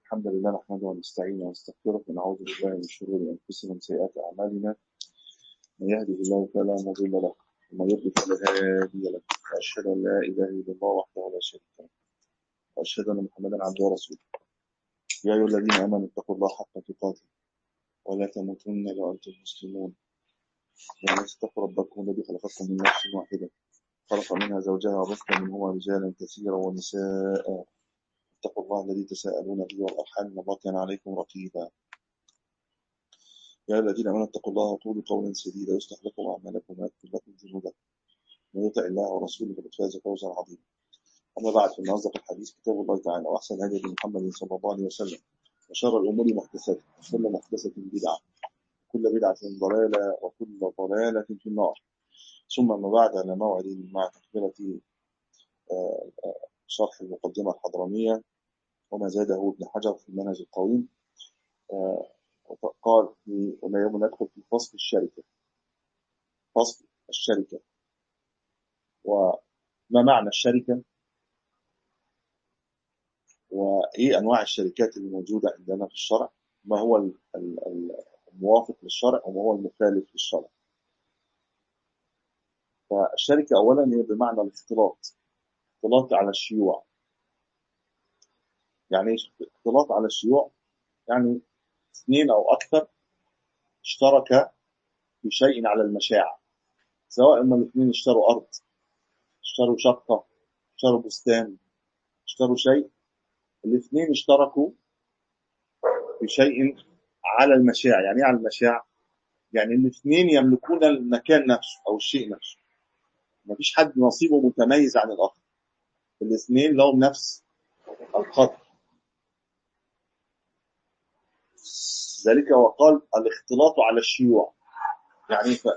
الحمد لله نحمده ونستعينه ونستغفره ونعوذ بالله من شرور انفسنا ومن سيئات اعمالنا من يهده الله فلا مضل له ومن يضلل فلا هادي له واشهد ان لا اله الا الله وحده لا شريك له واشهد ان محمدا عبده ورسوله يا ايها الذين امنوا اتقوا الله حق تقاته ولا تموتن الا وانتم مسلمون يا الناس اتقوا ربكم الذي خلقكم من نفس واحده خلق منها زوجها وبث منهما رجالا كثيرا ونساء اتقوا الله الذي تساءلون به والارحام ان الله كان عليكم رقيبا يا أيها الذين امنوا اتقوا الله وقولوا قولا سديدا يصلح لكم اعمالكم ويغفر لكم ذنوبكم من يطع الله ورسوله فقد فاز فوزا عظيما اما بعد فان اصدق الحديث كتاب الله تعالى واحسن الهدي محمد صلى الله عليه وسلم وشر الامور محدثاتها وكل محدثه بدعه وكل بدعه ضلاله وكل ضلاله في النار ثم ما بعد على موعد مع تكمله شرح المقدمة الحضرمية وما زاده ابن حجر في المنهج القويم قال في وما يوم ندخل في فصل الشركة فصل الشركة وما معنى الشركة وإيه أنواع الشركات الموجودة عندنا في الشرع ما هو الموافق للشرع وما هو المخالف للشرع فالشركة أولا هي بمعنى الاختلاط اختلاط على الشيوع يعني ايش اختلاط على الشيوع يعني اثنين او اكثر اشترك في شيء على المشاع سواء ما الاثنين اشتروا ارض اشتروا شقه اشتروا بستان اشتروا شيء الاثنين اشتركوا في شيء على المشاع يعني ايه على المشاع يعني الاثنين يملكون المكان نفسه او الشيء نفسه مفيش حد نصيبه متميز عن الاخر الاثنين لهم نفس القدر ذلك وقال الاختلاط على الشيوع يعني ف...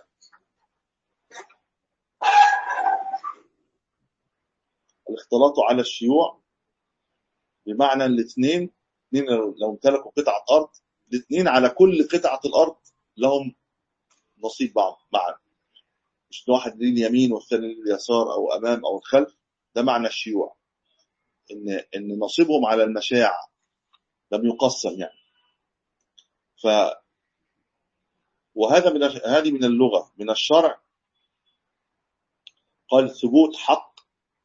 الاختلاط على الشيوع بمعنى الاثنين اثنين لو امتلكوا قطعة أرض الاثنين على كل قطعة الأرض لهم نصيب بعض معا مش واحد ليه اليمين والثاني ليه اليسار أو أمام أو الخلف ده معنى الشيوع ان ان نصيبهم على المشاع لم يقسم يعني ف وهذا من هذه من اللغه من الشرع قال ثبوت حق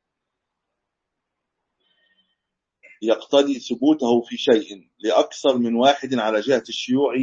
يقتضي ثبوته في شيء لأكثر من واحد على جهة الشيوع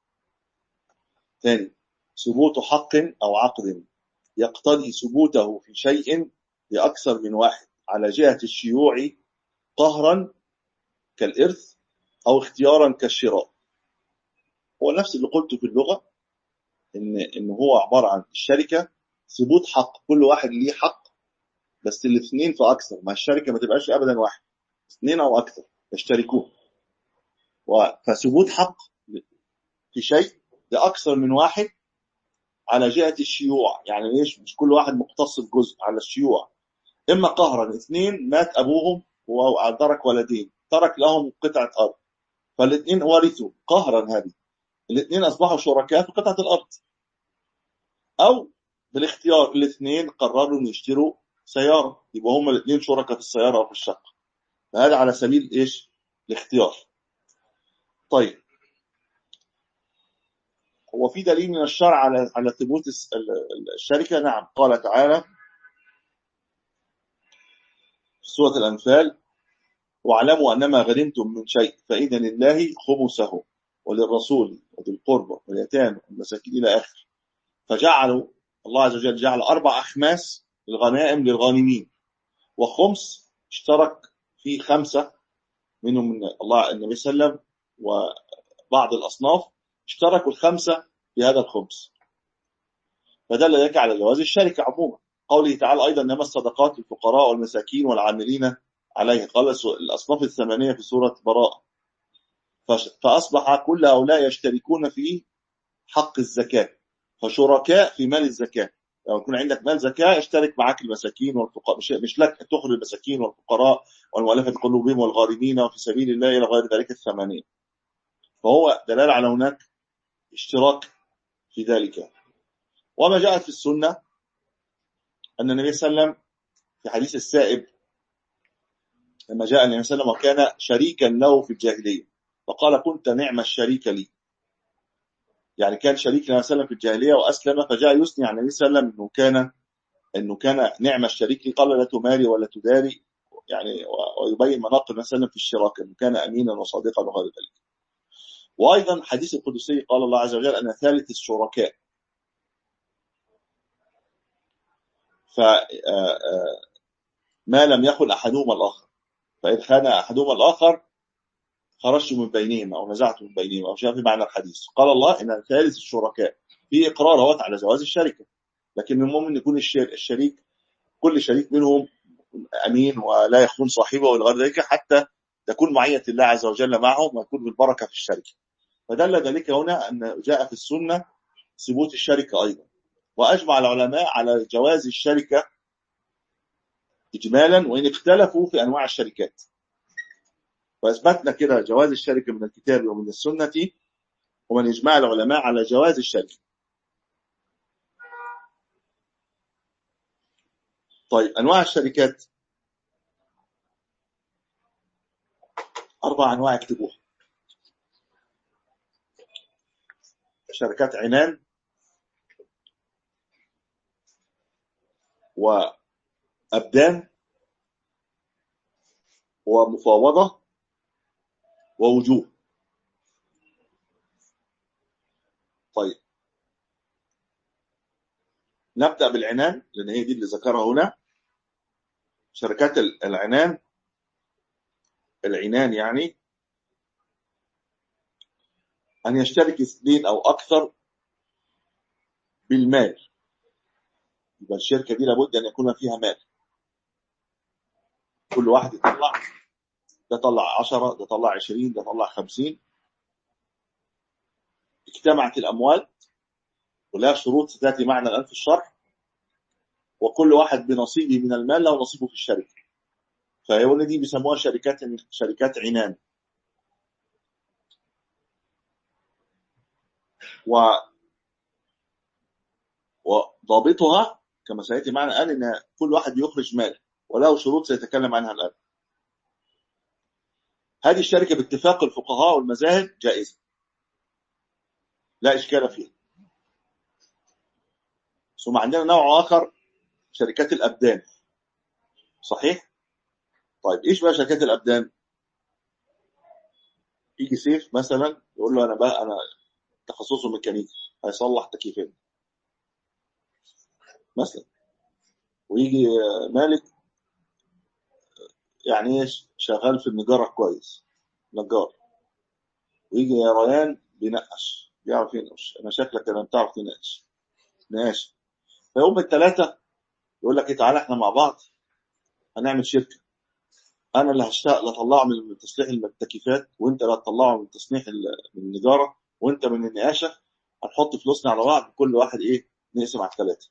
ثاني ثبوت حق أو عقد يقتضي ثبوته في شيء لأكثر من واحد على جهة الشيوع قهرا كالإرث أو اختيارا كالشراء هو نفس اللي قلته في اللغة إن, إن هو عبارة عن الشركة ثبوت حق كل واحد ليه حق بس الاثنين فأكثر ما الشركة ما تبقاش أبدا واحد اثنين أو أكثر يشتركون فثبوت حق في شيء لأكثر من واحد على جهة الشيوع يعني ايش مش كل واحد مقتص بجزء على الشيوع اما قهرا اثنين مات ابوهم وترك ولدين ترك لهم قطعه ارض فالاثنين ورثوا قهرا هذه الاثنين اصبحوا شركاء في قطعه الارض او بالاختيار الاثنين قرروا ان يشتروا سياره يبقى هم الاثنين شركاء في السياره او في الشقه فهذا على سبيل ايش الاختيار طيب هو في دليل من الشرع على على ثبوت الشركه نعم قال تعالى في سورة الأنفال واعلموا أنما غنمتم من شيء فإن لله خمسه وللرسول وذي القربى واليتامى والمساكين إلى آخر فجعلوا الله عز وجل جعل أربع أخماس الغنائم للغانمين وخمس اشترك في خمسة منهم من الله النبي صلى الله عليه وسلم وبعض الأصناف اشتركوا الخمسة في هذا الخمس فدل ذلك على جواز الشركة عموما قوله تعالى أيضا إنما الصدقات للفقراء والمساكين والعاملين عليه قال الأصناف الثمانية في سورة براءة فأصبح كل هؤلاء يشتركون في حق الزكاة فشركاء في مال الزكاة لو يكون عندك مال زكاة اشترك معك المساكين والفقراء مش, مش لك تخرج المساكين والفقراء والمؤلفة قلوبهم والغارمين وفي سبيل الله إلى غير ذلك الثمانية فهو دلالة على هناك اشتراك في ذلك وما جاءت في السنة أن النبي صلى الله عليه وسلم في حديث السائب لما جاء النبي صلى الله عليه وسلم وكان شريكا له في الجاهلية فقال كنت نعم الشريك لي يعني كان شريك النبي صلى الله عليه وسلم في الجاهلية وأسلم فجاء يثني على النبي صلى الله عليه وسلم أنه كان أنه كان نعم الشريك لي قال لا تماري ولا تداري يعني ويبين مناقب النبي صلى الله عليه وسلم في الشراك أنه كان أمينا وصادقا وغير ذلك وأيضا حديث القدسي قال الله عز وجل أنا ثالث الشركاء ف ما لم يخن أحدهما الآخر فإن خان أحدهما الآخر خرجت من بينهما أو نزعت من بينهما أو شاء في معنى الحديث قال الله إن ثالث الشركاء في إقرار هو على جواز الشركة لكن المهم أن يكون الشريك كل شريك منهم أمين ولا يخون صاحبه ولا غير ذلك حتى تكون معية الله عز وجل معهم ويكون بالبركة في الشركة فدل ذلك هنا أن جاء في السنة ثبوت الشركة أيضا وأجمع العلماء على جواز الشركة إجمالا وإن اختلفوا في أنواع الشركات وأثبتنا كده جواز الشركة من الكتاب ومن السنة ومن إجماع العلماء على جواز الشركة طيب أنواع الشركات أربع أنواع اكتبوها شركات عنان وأبدان ومفاوضة ووجوه طيب نبدأ بالعنان لأن هي دي اللي ذكرها هنا شركات العنان العنان يعني أن يشترك اثنين أو أكثر بالمال يبقى الشركة دي لابد أن يكون فيها مال كل واحد يطلع ده طلع 10 ده طلع 20 ده طلع 50 اجتمعت الأموال ولها شروط ستأتي معنا الآن في الشرح وكل واحد بنصيبه من المال له نصيبه في الشركة فهي دي بيسموها شركات شركات عنان و وضابطها كما سياتي معنا قال ان كل واحد يخرج مال وله شروط سيتكلم عنها الان هذه الشركه باتفاق الفقهاء والمذاهب جائزه لا اشكال فيها ثم عندنا نوع اخر شركات الابدان صحيح طيب ايش بقى شركات الابدان يجي سيف مثلا يقول له انا بقى انا تخصصه ميكانيكي هيصلح تكييفين مثلا ويجي مالك يعني ايش شغال في النجارة كويس نجار ويجي يا ريان بينقش بيعرف ينقش انا شكلك انا بتعرف تنقش نقاش فيوم الثلاثة يقول لك ايه تعالى احنا مع بعض هنعمل شركة انا اللي هشتغل اطلعه من تصليح التكييفات وانت اللي هتطلعه من تصليح النجارة وانت من النقاشة هنحط فلوسنا على بعض كل واحد ايه نقسم على الثلاثة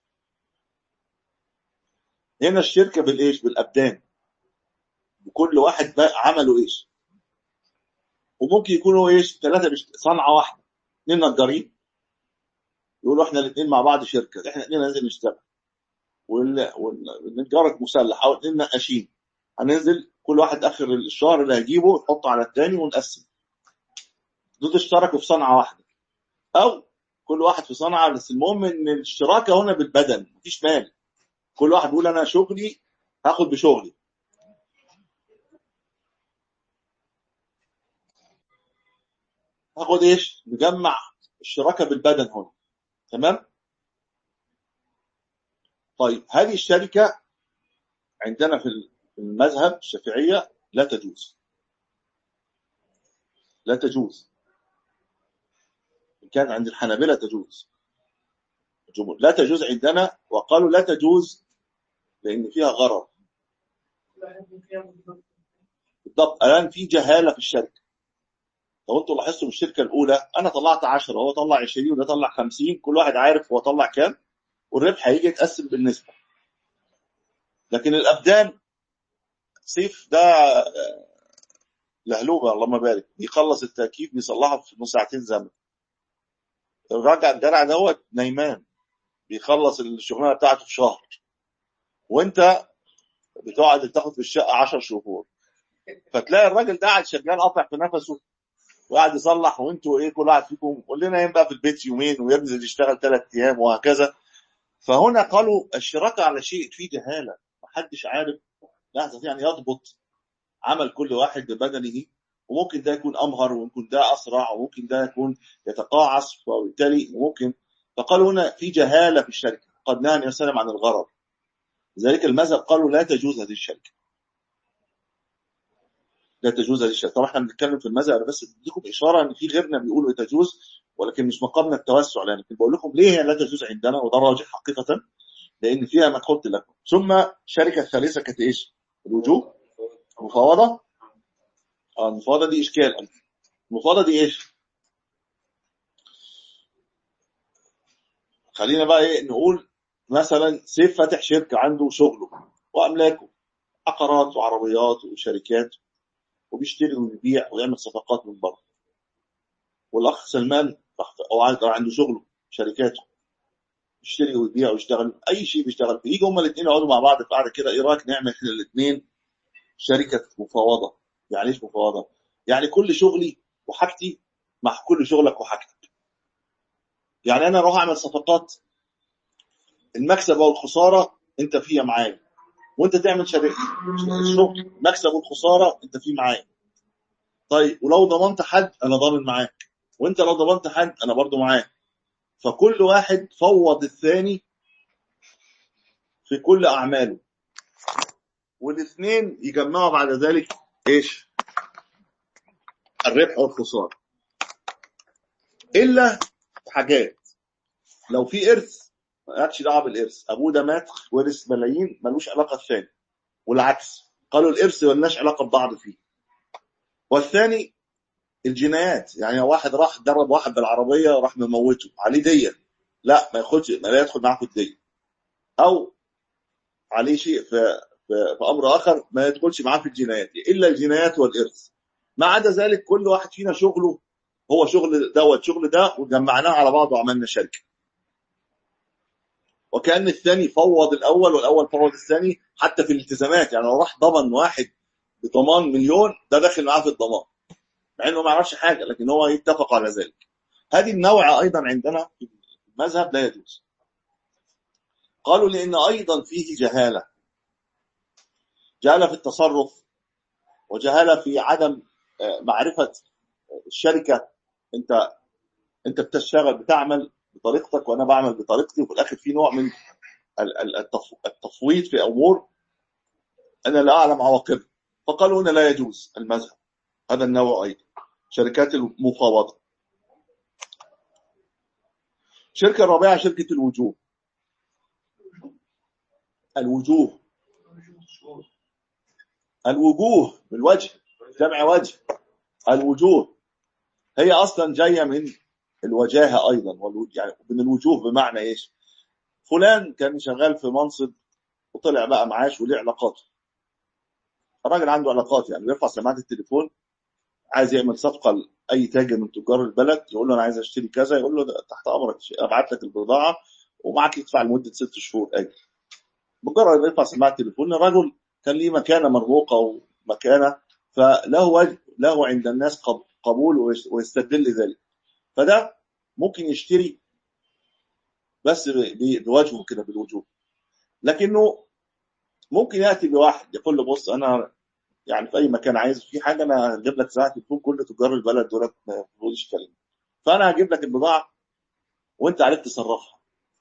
هنا الشركة بالايش بالابدان وكل واحد بقى عملوا ايش وممكن يكونوا ايش ثلاثة صنعة واحدة اثنين نجارين يقولوا احنا الاثنين مع بعض شركة احنا الاثنين هننزل نشتغل والنجارة مسلح او اثنين نقاشين هننزل كل واحد اخر الشهر اللي هيجيبه يحطه على الثاني ونقسم دول اشتركوا في صنعة واحدة او كل واحد في صنعة بس المهم ان الاشتراكة هنا بالبدن مفيش مال كل واحد بيقول انا شغلي هاخد بشغلي هاخد ايش نجمع الشراكه بالبدن هنا تمام طيب هذه الشركه عندنا في المذهب الشافعيه لا تجوز لا تجوز إن كان عند الحنابلة تجوز لا تجوز عندنا وقالوا لا تجوز لأن فيها غرر بالضبط الآن في جهالة في الشركة لو انتوا لاحظتوا الشركة الأولى أنا طلعت 10 وهو طلع 20 وده طلع 50 كل واحد عارف هو طلع كام والربح هيجي يتقسم بالنسبة لكن الأبدان سيف ده لهلوبة اللهم بارك بيخلص التأكيد بيصلحه في نص ساعتين زمن الراجع الدرع دوت نايمان بيخلص الشغلانه بتاعته في شهر وانت بتقعد تاخد في الشقه 10 شهور فتلاقي الراجل ده قاعد شغال قاطع في نفسه وقاعد يصلح وانتوا ايه كل واحد فيكم قول لنا ينام بقى في البيت يومين وينزل يشتغل ثلاث ايام وهكذا فهنا قالوا الشراكه على شيء فيه جهاله محدش عارف لا يستطيع ان يضبط عمل كل واحد ببدنه وممكن ده يكون امهر وممكن ده اسرع وممكن ده يكون يتقاعس وبالتالي ممكن فقالوا هنا في جهاله في الشركه قد نهى النبي صلى الله عليه وسلم عن الغرر لذلك المذهب قالوا لا تجوز هذه الشركه لا تجوز هذه الشركه طبعا احنا بنتكلم في المذهب أنا بس بديكم اشاره ان في غيرنا بيقولوا تجوز ولكن مش مقامنا التوسع لكن بقول لكم ليه هي لا تجوز عندنا وده راجح حقيقه لان فيها ما قلت لكم ثم الشركه الثالثه كانت ايش؟ الوجوب مفاوضه اه المفاوضه دي اشكال المفاوضه دي ايش؟ خلينا بقى ايه نقول مثلا سيف فاتح شركه عنده شغله واملاكه عقارات وعربيات وشركات وبيشتري ويبيع ويعمل صفقات من بره والاخ سلمان راح او عنده شغله شركاته يشتري ويبيع ويشتغل اي شيء بيشتغل فيه يجي هما الاثنين يقعدوا مع بعض في قعده كده ايه رايك نعمل احنا الاثنين شركه مفاوضه يعني ايش مفاوضه؟ يعني كل شغلي وحاجتي مع كل شغلك وحاجتك يعني انا اروح اعمل صفقات المكسب او الخساره انت فيها معايا وانت تعمل شركه الشغل مكسب والخساره انت فيه معايا طيب ولو ضمنت حد انا ضامن معاك وانت لو ضمنت حد انا برضو معاك فكل واحد فوض الثاني في كل اعماله والاثنين يجمعوا بعد ذلك ايش الربح والخساره الا حاجات لو في ارث ما لكش دعوه بالارث ابوه ده مات ورث ملايين ملوش علاقه الثاني والعكس قالوا الارث ملناش علاقه ببعض فيه والثاني الجنايات يعني واحد راح ضرب واحد بالعربيه وراح مموته عليه ديه لا ما ياخدش ما لا يدخل معاه في الديه او عليه شيء في, في, في امر اخر ما يدخلش معاه في الجنايات الا الجنايات والارث ما عدا ذلك كل واحد فينا شغله هو شغل دوت شغل ده وجمعناه على بعض وعملنا شركه وكان الثاني فوض الاول والاول فوض الثاني حتى في الالتزامات يعني لو راح ضمن واحد بضمان مليون ده داخل معاه في الضمان مع انه ما يعرفش حاجه لكن هو يتفق على ذلك هذه النوعه ايضا عندنا في المذهب لا يجوز قالوا لان ايضا فيه جهاله جهاله في التصرف وجهاله في عدم معرفه الشركه انت انت بتشتغل بتعمل بطريقتك وانا بعمل بطريقتي وفي الاخر في نوع من التفويض في امور انا لا اعلم عواقبها فقالوا هنا لا يجوز المذهب هذا النوع ايضا شركات المفاوضه الشركه الرابعه شركه الوجوه الوجوه الوجوه بالوجه جمع وجه الوجوه هي اصلا جايه من الوجاهه ايضا يعني من الوجوه بمعنى ايش؟ فلان كان شغال في منصب وطلع بقى معاش وليه علاقاته الراجل عنده علاقات يعني بيرفع سماعه التليفون عايز يعمل صفقه لاي تاجر من تجار البلد يقول له انا عايز اشتري كذا يقول له تحت امرك ابعت لك البضاعه ومعاك تدفع لمده ست شهور اجر مجرد ما يرفع سماعه التليفون الرجل كان ليه مكانه مرموقه ومكانه فله وجه له عند الناس قبول ويستدل ذلك فده ممكن يشتري بس بوجهه كده بالوجوه لكنه ممكن ياتي بواحد يقول له بص انا يعني في اي مكان عايز في حاجه انا هجيب لك ساعه تكون كل تجار البلد دولت ما يقولوش كلمه فانا هجيب لك البضاعه وانت عليك تصرفها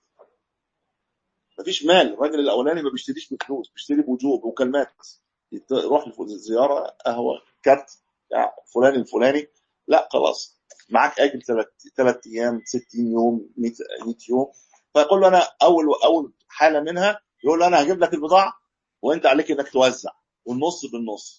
مفيش مال الراجل الاولاني ما بيشتريش بفلوس بيشتري بوجوه بمكالمات يروح لزياره قهوه كارت يعني فلان الفلاني لا خلاص معاك اجل ثلاث ثلاث ايام 60 يوم 100 يوم فيقول له انا اول اول حاله منها يقول له انا هجيب لك البضاعه وانت عليك انك توزع والنص بالنص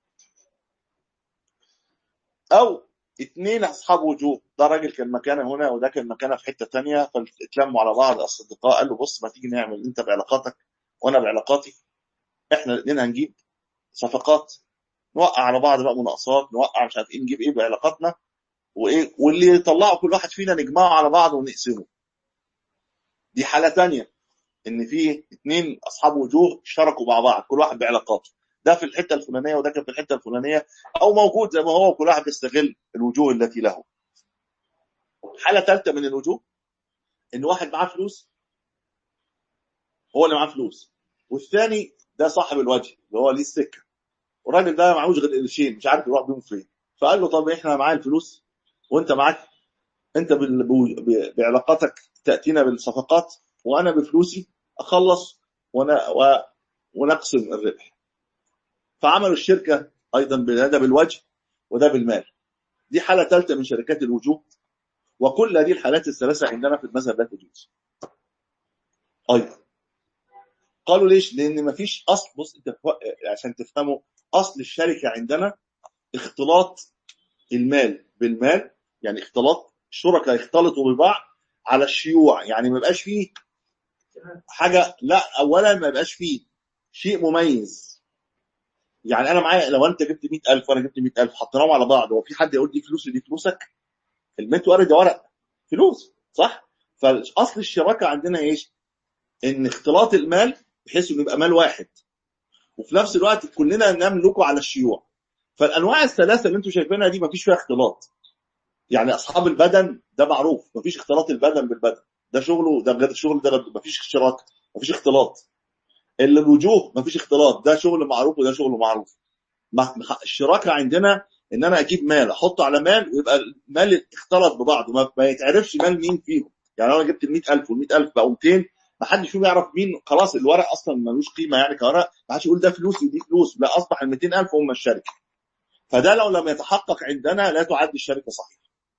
او اثنين اصحاب وجوه ده راجل كان مكانه هنا وده كان مكانه في حته ثانيه فاتلموا على بعض اصدقاء قال له بص ما تيجي نعمل انت بعلاقاتك وانا بعلاقاتي احنا الاثنين هنجيب صفقات نوقع على بعض بقى مناقصات نوقع مش عارف ايه نجيب ايه بعلاقاتنا وايه واللي يطلعوا كل واحد فينا نجمعه على بعض ونقسمه دي حاله ثانيه ان في اثنين اصحاب وجوه اشتركوا مع بعض كل واحد بعلاقاته ده في الحته الفلانيه وده كان في الحته الفلانيه او موجود زي ما هو وكل واحد بيستغل الوجوه التي له حاله ثالثه من الوجوه ان واحد معاه فلوس هو اللي معاه فلوس والثاني ده صاحب الوجه اللي هو ليه السكه والراجل ده معهوش غير قرشين مش عارف يروح بيهم فين فقال له طب احنا معايا الفلوس وانت معاك انت بعلاقاتك تاتينا بالصفقات وانا بفلوسي اخلص وانا ونقسم الربح فعملوا الشركه ايضا ده بالوجه وده بالمال دي حاله ثالثه من شركات الوجوه وكل هذه الحالات الثلاثه عندنا في المذهب لا تجوز ايضا قالوا ليش؟ لان مفيش اصل بص انت عشان تفهموا اصل الشركه عندنا اختلاط المال بالمال يعني اختلاط الشركاء يختلطوا ببعض على الشيوع يعني ما يبقاش فيه حاجه لا اولا ما يبقاش فيه شيء مميز يعني انا معايا لو انت جبت 100000 وانا جبت 100000 حطيناهم على بعض هو في حد يقول دي فلوسي دي فلوسك ال 100 ورقه ده ورق فلوس صح فاصل الشراكه عندنا ايش ان اختلاط المال بحيث انه يبقى مال واحد وفي نفس الوقت كلنا نملكه على الشيوع فالانواع الثلاثه اللي انتم شايفينها دي ما فيش فيها اختلاط يعني اصحاب البدن ده معروف ما فيش اختلاط البدن بالبدن ده شغله ده غير الشغل ده ما فيش اشتراك ما فيش اختلاط الوجوه ما فيش اختلاط ده شغل معروف وده شغل معروف الشراكه عندنا ان انا اجيب مال احطه على مال ويبقى المال اختلط ببعضه ما, ما يتعرفش مال مين فيهم يعني لو انا جبت ال 100000 وال 100000 بقوا 200 ما حدش فيهم يعرف مين خلاص الورق اصلا ملوش قيمه يعني كورق ما حدش يقول ده فلوسي ودي فلوس لا اصبح ال 200000 هم الشركه فده لو لم يتحقق عندنا لا تعد الشركه صحيحه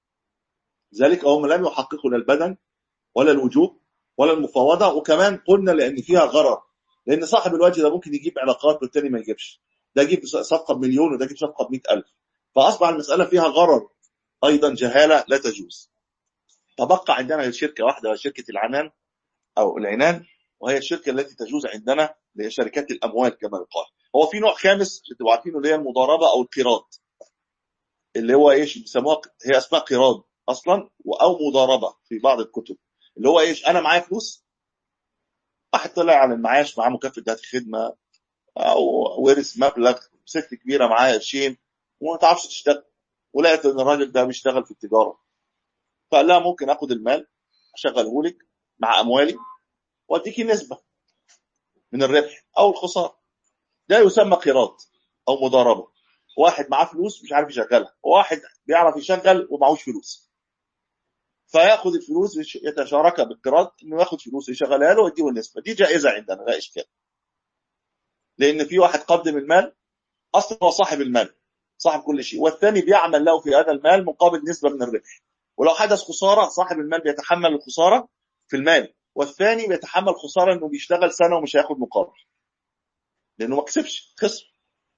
ذلك هم لم يحققوا لا البدن ولا الوجوب ولا المفاوضه وكمان قلنا لان فيها غرر لان صاحب الوجه ده ممكن يجيب علاقات والتاني ما يجيبش ده يجيب صفقه بمليون وده يجيب صفقه ب 100000 فاصبح المساله فيها غرر ايضا جهاله لا تجوز تبقى عندنا شركه واحده وهي شركه العنان او العنان وهي الشركه التي تجوز عندنا اللي هي شركات الاموال كما يقال هو في نوع خامس تبقوا عارفينه اللي هي المضاربه او القراض اللي هو ايش بيسموها هي اسمها قراض اصلا او مضاربه في بعض الكتب اللي هو ايش انا معايا فلوس واحد طلع على المعاش معاه مكافاه ذات خدمه او ورث مبلغ ست كبيره معاه قرشين وما تعرفش تشتغل ولقيت ان الراجل ده بيشتغل في التجاره فقال لها ممكن اخد المال اشغله لك مع اموالي واديكي نسبه من الربح او الخساره ده يسمى قراض او مضاربه واحد معاه فلوس مش عارف يشغلها وواحد بيعرف يشغل ومعهوش فلوس فياخذ الفلوس يتشارك بالقراض انه ياخذ فلوس يشغلها له ويديه النسبه دي جائزه عندنا لا اشكال لان في واحد قدم المال اصلا هو صاحب المال صاحب كل شيء والثاني بيعمل له في هذا المال مقابل نسبه من الربح ولو حدث خساره صاحب المال بيتحمل الخساره في المال والثاني بيتحمل خساره انه بيشتغل سنه ومش هياخد مقابل لانه ما كسبش خسر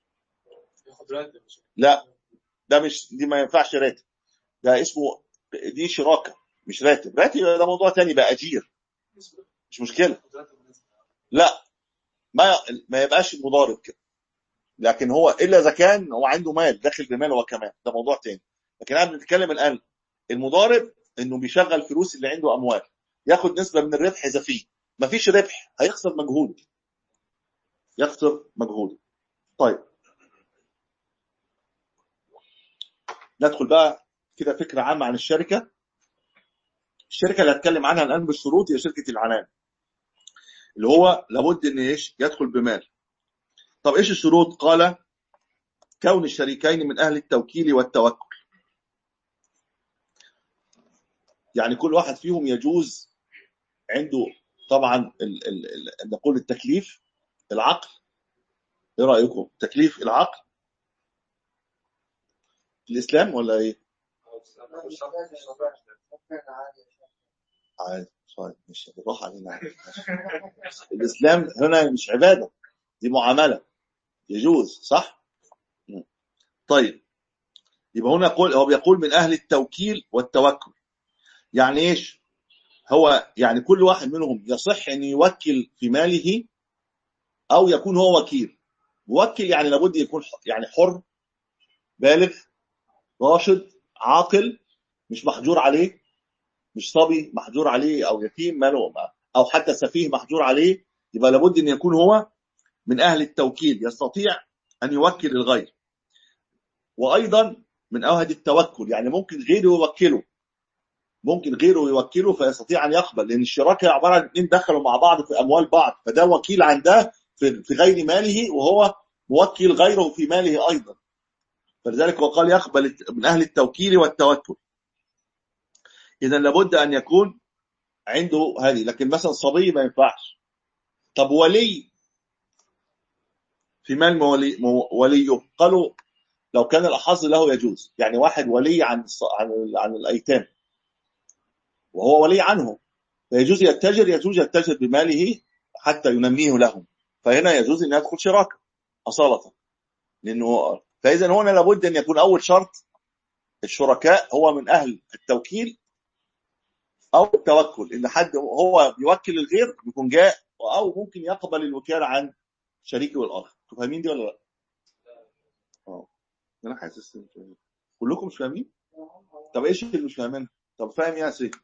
لا ده مش دي ما ينفعش راتب ده اسمه دي شراكه مش راتب راتب ده موضوع تاني بقى اجير مش مشكله لا ما ما يبقاش مضارب كده لكن هو الا اذا كان هو عنده مال داخل بمال هو كمان ده موضوع تاني لكن انا بنتكلم الان المضارب انه بيشغل فلوس اللي عنده اموال ياخد نسبه من الربح اذا فيه مفيش ربح هيخسر مجهود يخسر مجهود طيب ندخل بقى كده فكره عامه عن الشركه الشركه اللي هتكلم عنها الان بالشروط هي شركه العنان اللي هو لابد ان ايش يدخل بمال طب ايش الشروط قال كون الشريكين من اهل التوكيل والتوكل يعني كل واحد فيهم يجوز عنده طبعا ال ال ال نقول التكليف العقل ايه رايكم تكليف العقل في الاسلام ولا ايه عادي طيب مش بالراحه علينا الاسلام هنا مش عباده دي معامله يجوز صح طيب يبقى هنا يقول هو بيقول من اهل التوكيل والتوكل يعني ايش هو يعني كل واحد منهم يصح ان يوكل في ماله او يكون هو وكيل موكل يعني لابد يكون يعني حر بالغ راشد عاقل مش محجور عليه مش صبي محجور عليه او يتيم ماله او حتى سفيه محجور عليه يبقى لابد ان يكون هو من اهل التوكيل يستطيع أن يوكل الغير وأيضا من أوهد التوكل يعني ممكن غيره يوكله ممكن غيره يوكله فيستطيع أن يقبل لأن الشراكة عبارة عن اثنين دخلوا مع بعض في أموال بعض فده وكيل عن ده في في غير ماله وهو موكل غيره في ماله أيضا فلذلك هو قال يقبل من أهل التوكيل والتوكل إذا لابد أن يكون عنده هذه لكن مثلا صبي ما ينفعش طب ولي في مال مولي وليه قالوا لو كان الأحظ له يجوز يعني واحد ولي عن عن عن الأيتام وهو ولي عنه فيجوز يتجر يجوز يتجر بماله حتى ينميه لهم فهنا يجوز ان يدخل شراكه اصاله لانه فاذا هنا لابد ان يكون اول شرط الشركاء هو من اهل التوكيل او التوكل ان حد هو بيوكل الغير يكون جاء او ممكن يقبل الوكاله عن شريكه الاخر انتوا فاهمين دي ولا لا؟ اه انا حاسس كلكم مش فاهمين؟ طب ايش اللي مش فاهمينها؟ طب فاهم يا سيدي؟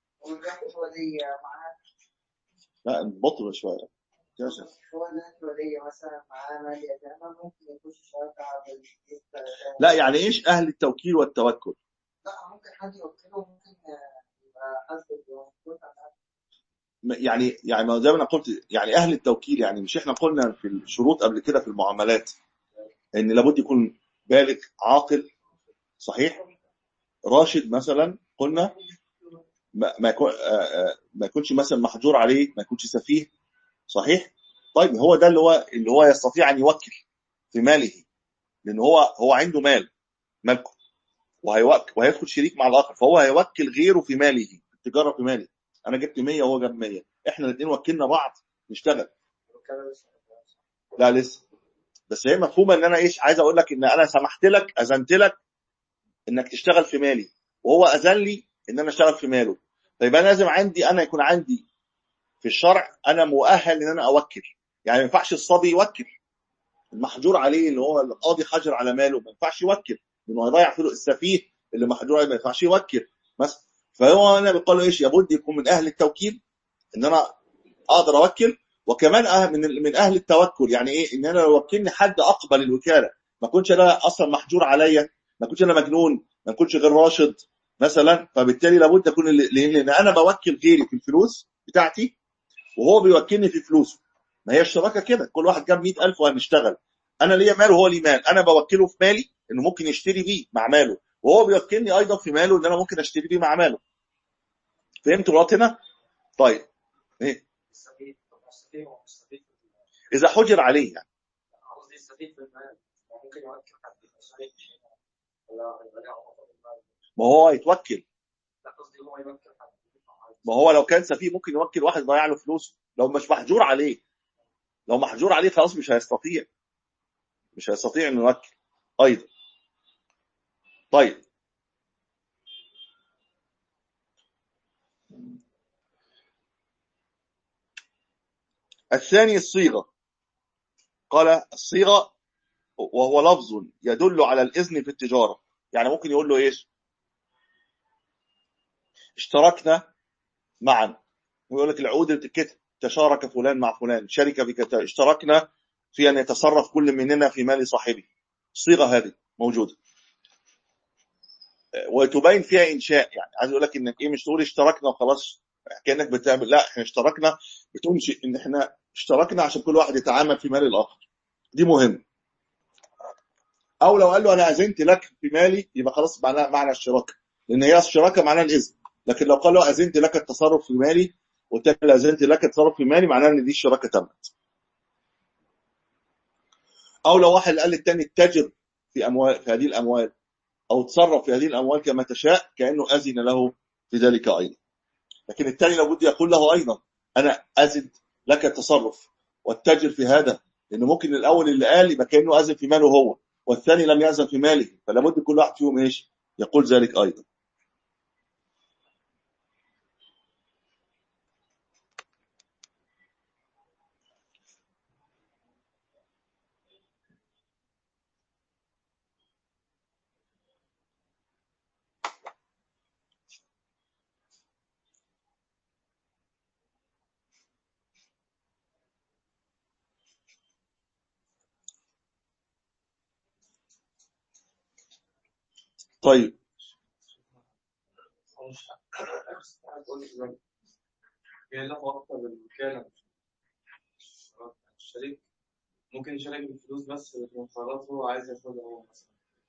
لا بطل شويه هو الناس الولية مثلا معاه مال يتامى ممكن يخش شراكة على لا يعني ايش اهل التوكيل والتوكل؟ لا ممكن حد يوكله ممكن يبقى حسب يعني يعني ما زي ما انا قلت يعني اهل التوكيل يعني مش احنا قلنا في الشروط قبل كده في المعاملات ان لابد يكون بالغ عاقل صحيح راشد مثلا قلنا ما ما يكون ما يكونش مثلا محجور عليه ما يكونش سفيه صحيح طيب هو ده اللي هو اللي هو يستطيع ان يوكل في ماله لان هو هو عنده مال ملكه وهيوكل وهيدخل شريك مع الاخر فهو هيوكل غيره في ماله التجاره في ماله انا جبت 100 وهو جاب 100 احنا الاثنين وكلنا بعض نشتغل لا لسه بس هي مفهومه ان انا ايش عايز اقول لك ان انا سمحت لك اذنت لك انك تشتغل في مالي وهو اذن لي ان انا اشتغل في ماله طيب انا لازم عندي انا يكون عندي في الشرع انا مؤهل ان انا اوكل يعني ما ينفعش الصبي يوكل المحجور عليه اللي هو القاضي حجر على ماله ما ينفعش يوكل لانه هيضيع فلوس السفيه اللي محجور عليه ما ينفعش يوكل مثلا فهو انا بيقول له ايش لابد يكون من اهل التوكيل ان انا اقدر اوكل وكمان أه من من اهل التوكل يعني ايه ان انا لو وكلني حد اقبل الوكاله ما كنتش انا اصلا محجور عليا ما كنتش انا مجنون ما كنتش غير راشد مثلا فبالتالي لابد اكون لان انا بوكل غيري في الفلوس بتاعتي وهو بيوكلني في فلوسه ما هي الشراكه كده كل واحد جاب 100000 وهنشتغل انا ليا مال وهو ليه مال انا بوكله في مالي انه ممكن يشتري بيه مع ماله وهو بيوكلني ايضا في ماله ان انا ممكن اشتري بيه مع ماله فهمت الغلط هنا طيب ايه اذا حجر عليه يعني قصدي السفيد في المال ممكن يوكل حد شريك ولا ما هو يتوكل لا قصدي هو يوكل حد ما هو لو كان سفيه ممكن يوكل واحد ضيع له فلوسه لو مش محجور عليه لو محجور عليه خلاص مش هيستطيع مش هيستطيع انه يوكل ايضا طيب الثاني الصيغه قال الصيغه وهو لفظ يدل على الاذن في التجاره يعني ممكن يقول له ايش اشتركنا معا ويقول لك العقود اللي بتتكتب تشارك فلان مع فلان شركه في كتا اشتركنا في ان يتصرف كل مننا في مال صاحبه الصيغه هذه موجوده وتبين فيها انشاء يعني عايز اقول لك انك ايه مش تقول اشتركنا وخلاص كانك بتعمل لا احنا اشتركنا بتنشئ ان احنا اشتركنا عشان كل واحد يتعامل في مال الاخر دي مهم او لو قال له انا اذنت لك في مالي يبقى خلاص معناها معنى الشراكه لان هي الشراكه معناها الاذن لكن لو قال له اذنت لك التصرف في مالي والتاني اذنت لك التصرف في مالي معناها ان دي الشراكه تمت او لو واحد قال للتاني اتجر في اموال في هذه الاموال او تصرف في هذه الاموال كما تشاء كانه اذن له في ذلك ايضا لكن الثاني لابد يقول له ايضا انا اذن لك التصرف والتاجر في هذا لانه ممكن الاول اللي قال يبقى كانه اذن في ماله هو والثاني لم يأذن في ماله فلا بد كل واحد فيهم ايش يقول ذلك ايضا طيب هو مش عايز اقول لك هي له علاقه بالوكاله مش الشريك ممكن يشارك بالفلوس بس لكن القرارات هو عايز ياخدها هو مثلا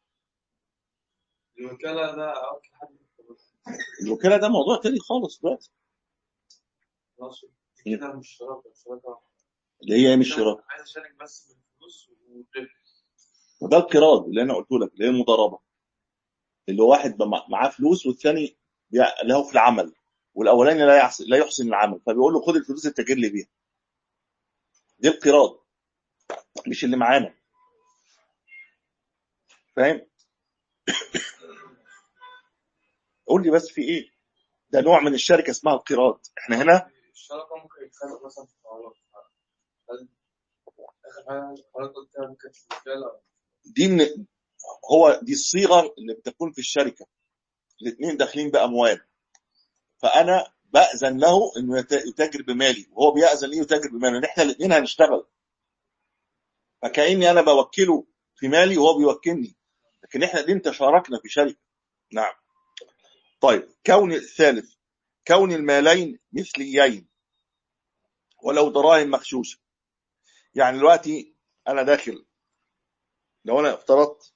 الوكاله ده اوكي حد الوكاله ده موضوع تاني خالص دلوقتي خلاص كده مش شراكه شراكه اللي هي مش شراكه عايز اشارك بس بالفلوس والربح وده القراض اللي انا قلته لك اللي هي المضاربه اللي هو واحد بم- معاه فلوس والثاني بيع- له في العمل والاولاني لا يحسن لا يحسن العمل فبيقول له خد الفلوس التاجر لي بيها دي القراض مش اللي معانا فاهم قول لي بس في ايه ده نوع من الشركه اسمها القراض احنا هنا الشراكه ممكن يتخانقوا مثلا في القرارات هل اخر حاجه القرارات قلتها ممكن في الوكاله دي من هو دي الصيغه اللي بتكون في الشركه الاثنين داخلين باموال فانا باذن له انه يت- يتاجر بمالي وهو بيأذن لي يتاجر بمالي لان احنا الاثنين هنشتغل فكاني انا بوكله في مالي وهو بيوكلني لكن احنا دي تشاركنا في شركه نعم طيب كون الثالث كون المالين مثليين ولو دراهم مغشوشه يعني دلوقتي انا داخل لو انا افترضت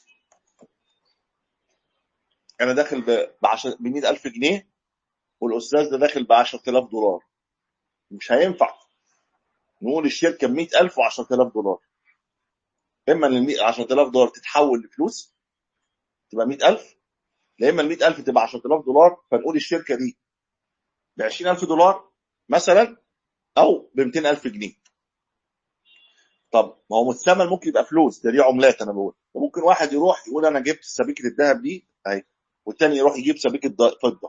انا داخل ب 10 ب 100000 جنيه والاستاذ ده داخل ب 10000 دولار مش هينفع نقول الشركه ب 100000 و10000 دولار اما ان ال 10000 دولار تتحول لفلوس تبقى 100000 يا اما ال 100000 تبقى 10000 دولار فنقول الشركه دي ب 20000 دولار مثلا او ب 200000 جنيه طب ما هو الثمن ممكن يبقى فلوس ده دي عملات انا بقول ممكن واحد يروح يقول انا جبت سبيكه الذهب دي اهي والتاني يروح يجيب سبيكه ض- فضه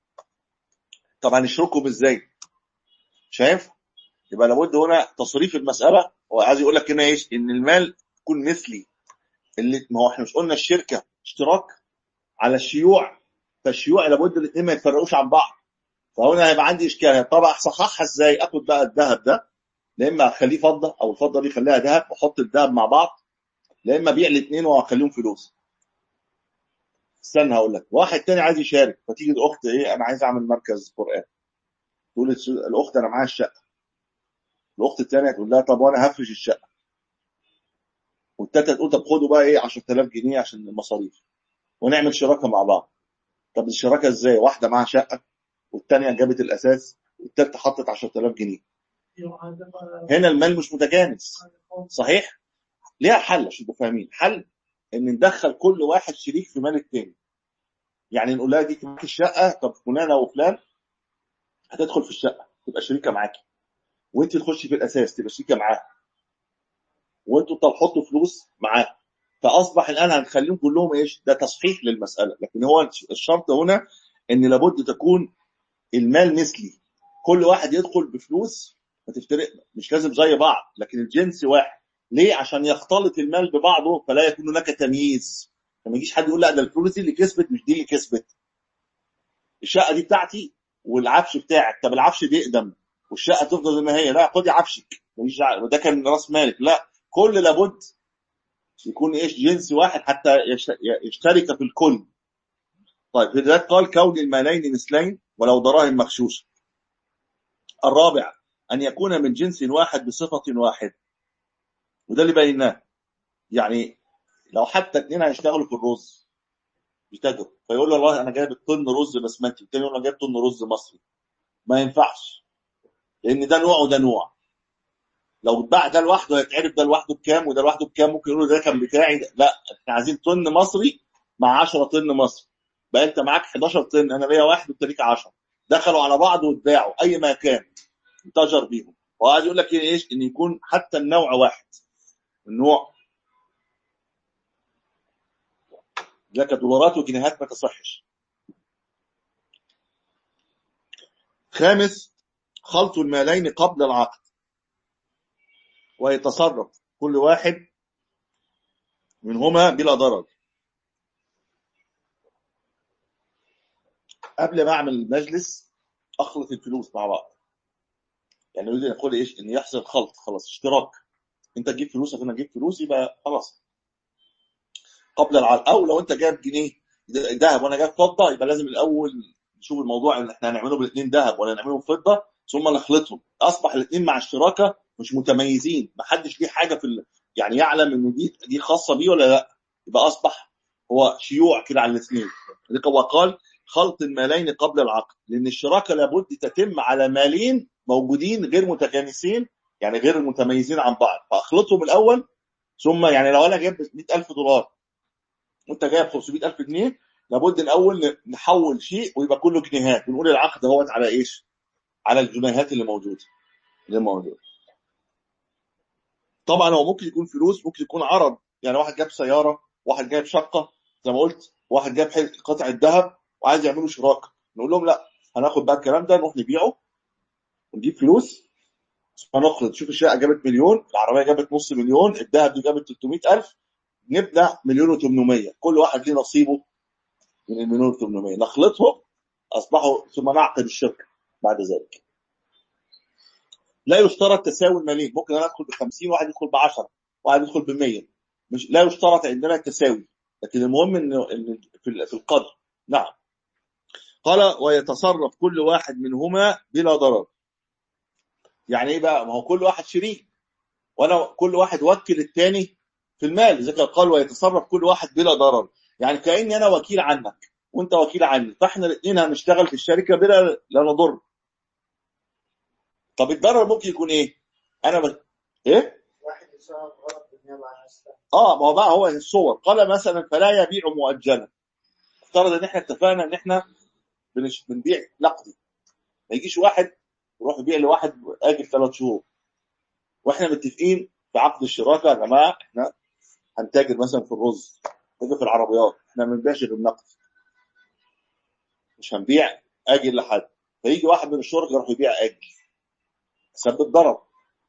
طب هنشركهم ازاي؟ مش هينفع يبقى لابد هنا تصريف المساله هو عايز يقول لك هنا ايش؟ ان المال يكون مثلي اللي ما هو احنا مش قلنا الشركه اشتراك على الشيوع فالشيوع لابد الاثنين ما يتفرقوش عن بعض فهنا هيبقى عندي اشكال طب اصححها ازاي؟ اخد بقى الذهب ده لا اما اخليه فضه او الفضه دي اخليها ذهب واحط الذهب مع بعض لا اما ابيع الاثنين واخليهم فلوس استنى هقول لك واحد تاني عايز يشارك فتيجي الاخت ايه انا عايز اعمل مركز قران تقول الس- الاخت انا معايا الشقه الاخت الثانيه تقول لها طب وانا هفرش الشقه والتالتة تقول طب خدوا بقى ايه 10000 جنيه عشان المصاريف ونعمل شراكه مع بعض طب الشراكه ازاي واحده معاها شقه والثانيه جابت الاساس والثالثه حطت 10000 جنيه هنا المال مش متجانس صحيح ليها حل عشان تبقوا فاهمين حل ان ندخل كل واحد شريك في مال التاني يعني نقول لها دي معاك الشقه طب فلانه وفلان هتدخل في الشقه تبقى شريكه معاكي وانت تخشي في الاساس تبقى شريكه معاها وانتوا طب حطوا فلوس معاه فاصبح الان هنخليهم كلهم ايش ده تصحيح للمساله لكن هو الشرط هنا ان لابد تكون المال مثلي كل واحد يدخل بفلوس ما تفترق مش لازم زي بعض لكن الجنس واحد ليه عشان يختلط المال ببعضه فلا يكون هناك تمييز فما يجيش حد يقول لا ده الفلوس دي اللي كسبت مش دي اللي كسبت الشقه دي بتاعتي والعفش بتاعك طب العفش بيقدم والشقه تفضل زي ما هي لا خدي عفشك ماليش دعوه وده كان راس مالك لا كل لابد يكون ايش جنس واحد حتى يش- يشترك في الكل طيب لذلك قال كون المالين مثلين ولو دراهم مغشوشه الرابع ان يكون من جنس واحد بصفه واحد وده اللي بيناه يعني لو حتى اتنين هيشتغلوا في الرز بيتاجروا فيقول له والله انا جايب طن رز بسمتي التاني يقول له انا جايب طن رز مصري ما ينفعش لان ده نوع وده نوع لو اتباع ده لوحده هيتعرف ده لوحده بكام وده لوحده بكام ممكن يقولوا ده كان بتاعي ده. لا احنا عايزين طن مصري مع 10 طن مصري بقى انت معاك 11 طن انا ليا واحد وانت ليك 10 دخلوا على بعض واتباعوا اي مكان انتشر بيهم هو عايز يقول لك ايه ايش ان يكون حتى النوع واحد النوع لك دولارات وجنيهات ما تصحش خامس خلط المالين قبل العقد ويتصرف كل واحد منهما بلا ضرر قبل ما اعمل المجلس اخلط الفلوس مع بعض يعني يريد ان يقول ايش ان يحصل خلط خلاص اشتراك انت تجيب فلوسك وانا اجيب فلوس يبقى خلاص قبل العقد او لو انت جايب جنيه ذهب وانا جايب فضه يبقى لازم الاول نشوف الموضوع ان احنا هنعمله بالاثنين ذهب ولا نعمله فضه ثم نخلطهم اصبح الاثنين مع الشراكه مش متميزين محدش ليه حاجه في ال... يعني يعلم ان دي دي خاصه بيه ولا لا يبقى اصبح هو شيوع كده على الاثنين لذلك هو قال خلط المالين قبل العقد لان الشراكه لابد تتم على مالين موجودين غير متجانسين يعني غير متميزين عن بعض فاخلطهم الاول ثم يعني لو انا جايب 100000 دولار وانت جايب 500000 جنيه لابد الاول نحول شيء ويبقى كله جنيهات ونقول العقد اهوت على ايش؟ على الجنيهات اللي موجوده اللي موجوده طبعا هو ممكن يكون فلوس ممكن يكون عرض يعني واحد جاب سياره واحد جايب شقه زي ما قلت واحد جاب حل- قطعه ذهب وعايز يعملوا شراكه نقول لهم لا هناخد بقى الكلام ده نروح نبيعه ونجيب فلوس هنخلط شوف الشقه جابت مليون العربيه جابت نص مليون الذهب دي جابت 300000 نبدا مليون و800 كل واحد ليه نصيبه من المليون و800 نخلطهم اصبحوا ثم نعقد الشركه بعد ذلك لا يشترط تساوي المالين ممكن انا ادخل ب 50 واحد يدخل ب 10 واحد يدخل ب 100 مش لا يشترط عندنا التساوي لكن المهم انه ان في ال- في القدر نعم قال ويتصرف كل واحد منهما بلا ضرر يعني ايه بقى ما هو كل واحد شريك وانا كل واحد وكل الثاني في المال لذلك قال ويتصرف كل واحد بلا ضرر يعني كاني انا وكيل عنك وانت وكيل عني فاحنا الاثنين هنشتغل في الشركه بلا لا نضر طب الضرر ممكن يكون ايه انا ب... ايه واحد يساوي غلط بالنيابة عن نفسه اه ما هو بقى هو الصور قال مثلا فلا يبيع مؤجلا افترض ان احنا اتفقنا ان احنا بنش... بنبيع نقدي ما يجيش واحد يروح يبيع لواحد اجل ثلاث شهور واحنا متفقين في عقد الشراكه يا جماعه احنا هنتاجر مثلا في الرز نتاجر في العربيات احنا ما بنبيعش غير النقد مش هنبيع اجل لحد فيجي واحد من الشركاء يروح يبيع اجل سبب ضرر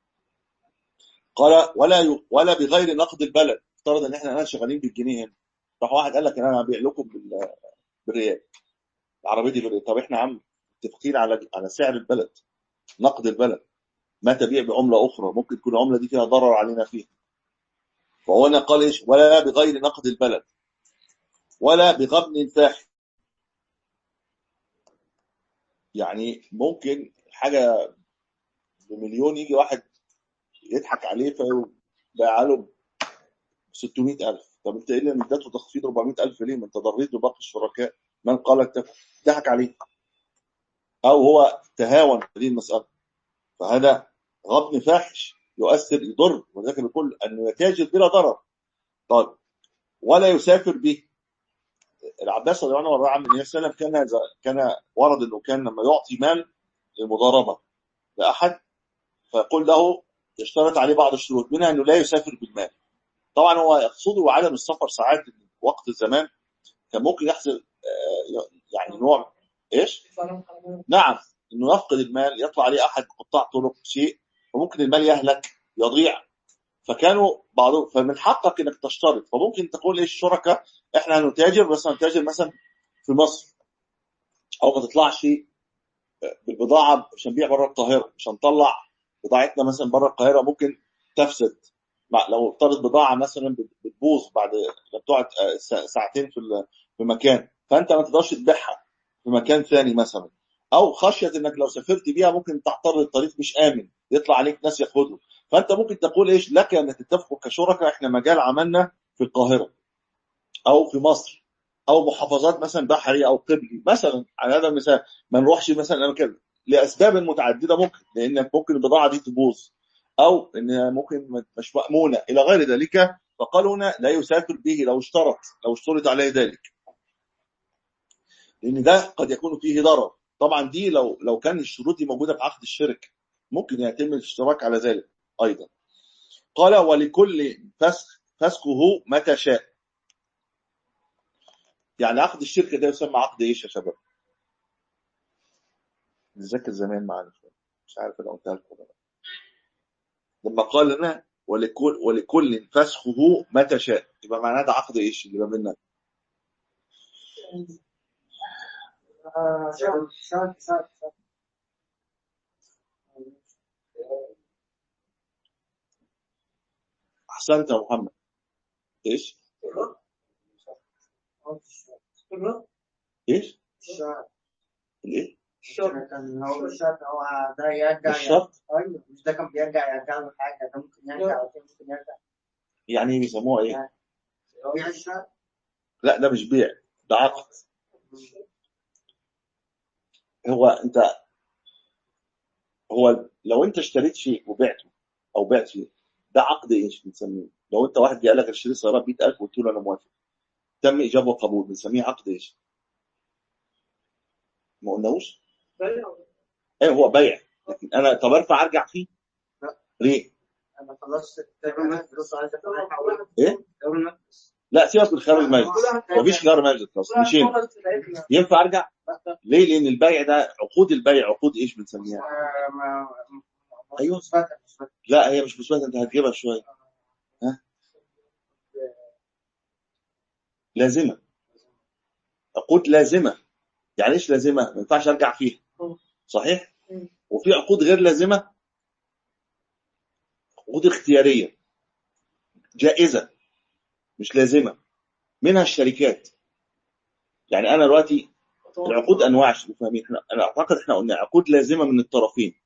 قال ولا ي... ولا بغير نقد البلد افترض ان احنا الان شغالين بالجنيه هنا راح واحد قال لك انا هبيع لكم بال... بالريال العربيه دي بالريال طب احنا عم متفقين على على سعر البلد نقد البلد ما تبيع بعمله اخرى ممكن تكون العمله دي فيها ضرر علينا فيها فهو هنا قال ايش ولا بغير نقد البلد ولا بغبن فاحش يعني ممكن حاجه بمليون يجي واحد يضحك عليه فيبيع له ب 600000 طب انت ايه اللي اديته تخفيض 400000 ليه؟ ما انت ضريت باقي الشركاء من قال لك ضحك عليه او هو تهاون في هذه المساله فهذا غبن فاحش يؤثر يضر ولذلك نقول انه يتاجر بلا ضرر طيب ولا يسافر به العباس رضي الله عنه عن النبي صلى الله عليه وسلم كان كان ورد انه كان لما يعطي مال للمضاربه لاحد فيقول له يشترط عليه بعض الشروط منها انه لا يسافر بالمال طبعا هو يقصده عدم السفر ساعات وقت الزمان كان ممكن يحصل آه، يعني نوع ايش؟ نعم انه يفقد المال يطلع عليه احد قطاع طرق شيء وممكن المال يهلك يضيع فكانوا بعضهم فمن حقك انك تشترط فممكن تقول ايش الشركاء احنا هنتاجر بس هنتاجر مثلا في مصر او ما تطلعش بالبضاعه مش هنبيع بره القاهره مش هنطلع بضاعتنا مثلا بره القاهره ممكن تفسد مع- لو افترض بضاعه مثلا بت- بتبوظ بعد لما بتقعد آه، سا- ساعتين في ال- في مكان فانت ما تقدرش تبيعها في مكان ثاني مثلا او خشيه انك لو سافرت بيها ممكن تعترض الطريق مش امن يطلع عليك ناس ياخدهم فانت ممكن تقول ايش لك ان تتفقوا كشركاء احنا مجال عملنا في القاهره او في مصر او محافظات مثلا بحري او قبلي مثلا على هذا المثال ما نروحش مثلا اماكن لاسباب متعدده ممكن لانك ممكن البضاعه دي تبوظ او انها ممكن مش مامونه الى غير ذلك فقالوا هنا لا يسافر به لو اشترط لو اشترط عليه ذلك لان ده قد يكون فيه ضرر طبعا دي لو لو كان الشروط دي موجوده في عقد الشركه ممكن يتم الاشتراك على ذلك ايضا قال ولكل فسخ فسخه متى شاء يعني عقد الشركه ده يسمى عقد ايش يا شباب؟ نذاكر زمان معانا شويه مش عارف انا قلتها لكم ولا لا. لما قال لنا ولكل ولكل فسخه متى شاء يبقى معناه ده عقد ايش اللي ما بيننا؟ آه، شهر شهر شهر شهر. احسنت يا محمد ايش؟ الرد ايش؟ الشرط الايه؟ الشرط كان هو الشرط هو ده يرجع الشرط ايوه مش ده كان بيرجع يرجع له حاجه ده ممكن يرجع وده ممكن يرجع يعني بيسموها ايه؟ هو يعني الشرط لا ده مش بيع ده عقد هو انت هو لو انت اشتريت شيء وبعته او بعت شيء ده عقد ايش بنسميه؟ لو انت واحد جه قال لك اشتري سياره ب 100000 وقلت له انا موافق تم اجابه وقبول بنسميه عقد ايش؟ ما قلناهوش؟ ايه هو بيع لكن انا طب ارفع ارجع فيه؟ لا. ليه؟ انا خلصت تقريبا فلوس عايز احول ايه؟ دوري لا سيبك من خيار المجلس مفيش خيار مجلس خلاص مشينا ينفع ارجع؟ ليه؟ لان البيع ده عقود البيع عقود ايش بنسميها؟ أيوة. لا هي مش مثبته انت هتجيبها شويه ها؟ لازمه عقود لازمه يعني ايش لازمه؟ ما ينفعش ارجع فيها صحيح؟ مم. وفي عقود غير لازمه عقود اختياريه جائزه مش لازمه منها الشركات يعني انا دلوقتي العقود انواع عشان فاهمين احنا انا اعتقد احنا قلنا عقود لازمه من الطرفين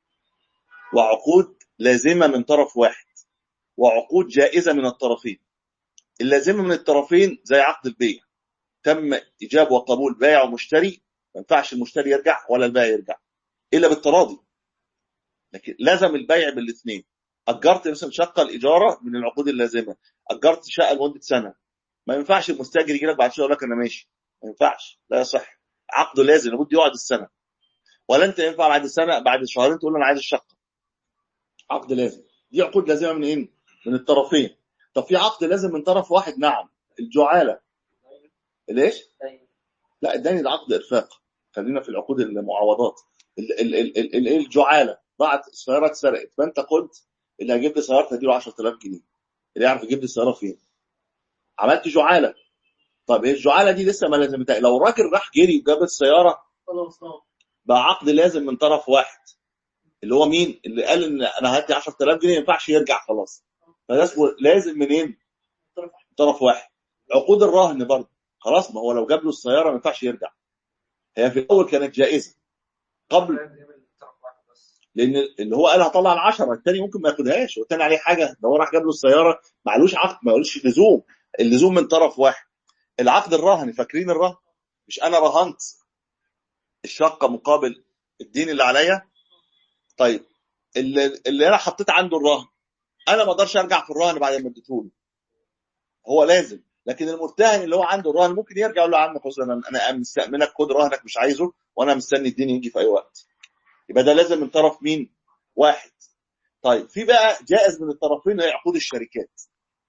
وعقود لازمه من طرف واحد وعقود جائزه من الطرفين اللازمه من الطرفين زي عقد البيع تم ايجاب وقبول بائع ومشتري ما ينفعش المشتري يرجع ولا البائع يرجع الا بالتراضي لكن لازم البيع بالاثنين اجرت مثلا شقه الاجاره من العقود اللازمه اجرت شقه لمده سنه ما ينفعش المستاجر يجي لك بعد شويه يقول لك انا ماشي ما ينفعش لا يصح عقده لازم لابد يقعد السنه ولا انت ينفع بعد سنه بعد شهرين تقول له انا عايز الشقه عقد لازم دي عقود لازمه من ايه من الطرفين طب في عقد لازم من طرف واحد نعم الجعاله ليش لا الدين ده عقد ارفاق خلينا في العقود المعاوضات ال- ال- ال- ال- ال- الجعاله ضاعت السياره اتسرقت فانت قلت اللي هيجيب لي سيارتي هديله 10000 جنيه اللي يعرف يجيب لي السياره فين عملت جعاله طب هي الجعاله دي لسه ما لازمتها لو الراجل راح جري وجاب السياره خلاص اه بقى عقد لازم من طرف واحد اللي هو مين اللي قال ان انا هدي 10000 جنيه ما ينفعش يرجع خلاص فده اسمه لازم منين طرف طرف واحد عقود الرهن برضه خلاص ما هو لو جاب له السياره ما ينفعش يرجع هي في الاول كانت جائزه قبل لان اللي هو قال هطلع العشرة الثاني ممكن ما ياخدهاش والثاني عليه حاجه ده هو راح جاب له السياره معلوش عقد ما قالوش لزوم اللزوم من طرف واحد العقد الرهن فاكرين الرهن مش انا رهنت الشقه مقابل الدين اللي عليا طيب اللي, اللي انا حطيت عنده الرهن انا ما اقدرش ارجع في الرهن بعد ما اديته له هو لازم لكن المرتهن اللي هو عنده الرهن ممكن يرجع يقول له يا عم خلاص انا انا مستأمنك خد رهنك مش عايزه وانا مستني الدين يجي في اي وقت يبقى ده لازم من طرف مين؟ واحد طيب في بقى جائز من الطرفين هي عقود الشركات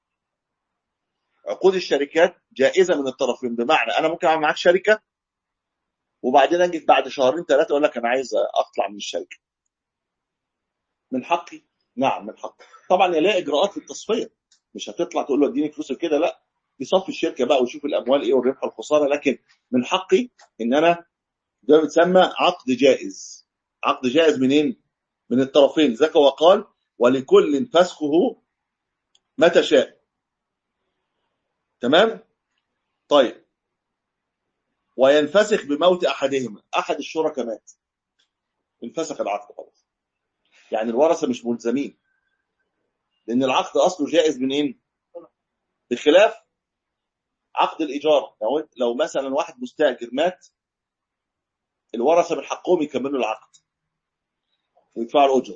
عقود الشركات جائزه من الطرفين بمعنى انا ممكن اعمل معاك شركه وبعدين اجي بعد شهرين ثلاثه اقول لك انا عايز اطلع من الشركه من حقي نعم من حقي طبعا يلاقي اجراءات للتصفيه مش هتطلع تقول له اديني فلوسك كده لا يصفي الشركه بقى ويشوف الاموال ايه والربح والخساره لكن من حقي ان انا ده بيتسمى عقد جائز عقد جائز منين؟ من الطرفين ذاك وقال ولكل فسخه متى شاء تمام؟ طيب وينفسخ بموت احدهما احد الشركاء مات انفسخ العقد خلاص يعني الورثه مش ملزمين لان العقد اصله جائز منين؟ بخلاف عقد الايجار لو لو مثلا واحد مستاجر مات الورثه من حقهم يكملوا العقد ويدفعوا الاجر